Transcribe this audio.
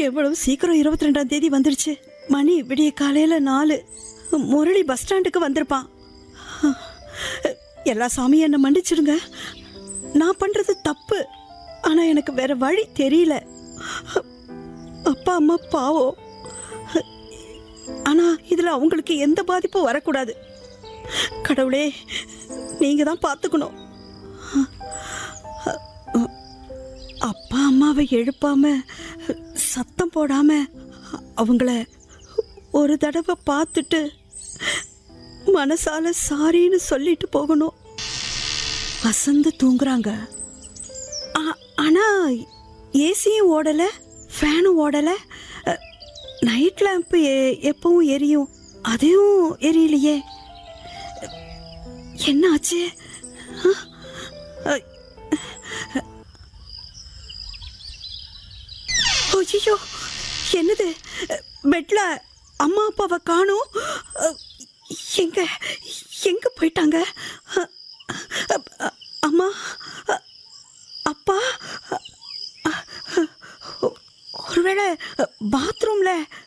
எவ்வளவு சீக்கிரம் இருபத்தி ரெண்டாம் தேதி வந்துருச்சு மணி விடிய காலையில நாலு முரளி பஸ் ஸ்டாண்டுக்கு வந்திருப்பான் எல்லா சாமியும் என்னை மன்னிச்சிடுங்க நான் பண்றது தப்பு ஆனா எனக்கு வேற வழி தெரியல அப்பா அம்மா பாவம் ஆனா இதுல அவங்களுக்கு எந்த பாதிப்பும் வரக்கூடாது கடவுளே நீங்க தான் பார்த்துக்கணும் அப்பா அம்மாவை எழுப்பாம சத்தம் போடாம அவங்கள ஒரு தடவை பார்த்துட்டு மனசால சாரின்னு சொல்லிட்டு போகணும் அசந்து தூங்குறாங்க ஆ- ஆனா ஏசியும் ஓடல ஃபேனும் ஓடல நைட் லேம்ப் எப்பவும் எரியும் அதையும் எரியலையே என்ன ஆச்சு ஐயோ என்னது பெட்ல அம்மா அப்பாவை காணும் எங்க எங்க போயிட்டாங்க அம்மா அப்பா ஒருவேளை பாத்ரூம்ல